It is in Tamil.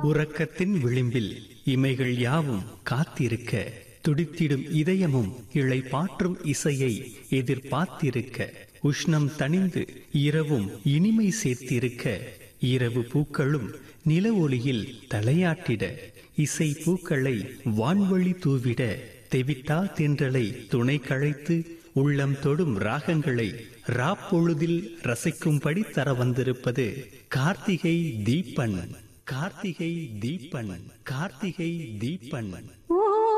உறக்கத்தின் விளிம்பில் இமைகள் யாவும் காத்திருக்க துடித்திடும் இதயமும் இழை பாற்றும் இசையை எதிர்பார்த்திருக்க உஷ்ணம் தணிந்து இரவும் இனிமை சேர்த்திருக்க இரவு பூக்களும் நில ஒளியில் தலையாட்டிட இசை பூக்களை வான்வழி தூவிட தெவிட்டா தென்றலை துணை கழைத்து உள்ளம் தொடும் ராகங்களை ராப்பொழுதில் ரசிக்கும்படி தர வந்திருப்பது கார்த்திகை தீபன் கார்த்திகை தீபன் கார்த்திகை தீபன் ஓ